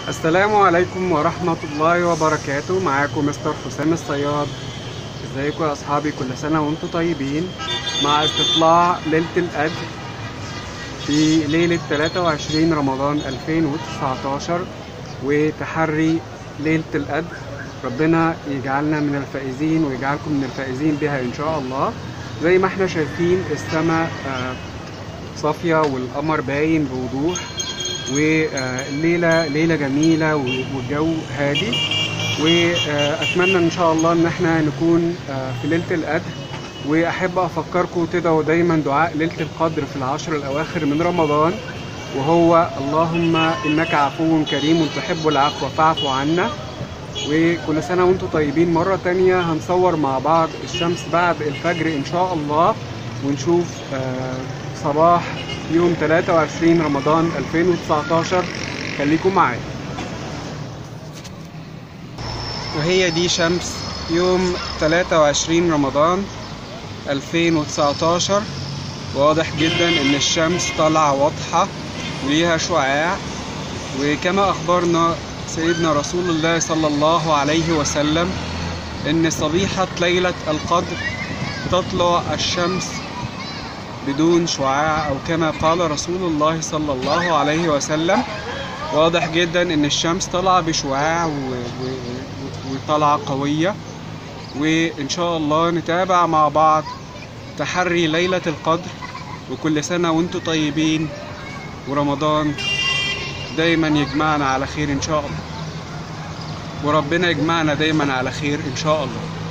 السلام عليكم ورحمة الله وبركاته معاكم مستر حسام الصياد ازيكم يا اصحابي كل سنة وانتم طيبين مع استطلاع ليلة القدر في ليلة 23 رمضان 2019 وتحري ليلة القدر ربنا يجعلنا من الفائزين ويجعلكم من الفائزين بها ان شاء الله زي ما احنا شايفين السماء آه، صافية والقمر باين بوضوح والليلة ليلة جميلة والجو هادي وأتمنى إن شاء الله إن احنا نكون في ليلة القدر وأحب أفكركم تدعوا دايما دعاء ليلة القدر في العشر الأواخر من رمضان وهو اللهم إنك عفو كريم تحب العفو فاعف عنا وكل سنة وانتم طيبين مرة تانية هنصور مع بعض الشمس بعد الفجر إن شاء الله ونشوف صباح يوم 23 رمضان 2019 خليكم معايا وهي دي شمس يوم 23 رمضان 2019 واضح جدا ان الشمس طالعة واضحة وليها شعاع وكما اخبرنا سيدنا رسول الله صلى الله عليه وسلم ان صبيحة ليلة القدر تطلع الشمس بدون شعاع او كما قال رسول الله صلى الله عليه وسلم واضح جدا ان الشمس طالعه بشعاع وطالعه قويه وان شاء الله نتابع مع بعض تحري ليله القدر وكل سنه وانتم طيبين ورمضان دايما يجمعنا على خير ان شاء الله وربنا يجمعنا دايما على خير ان شاء الله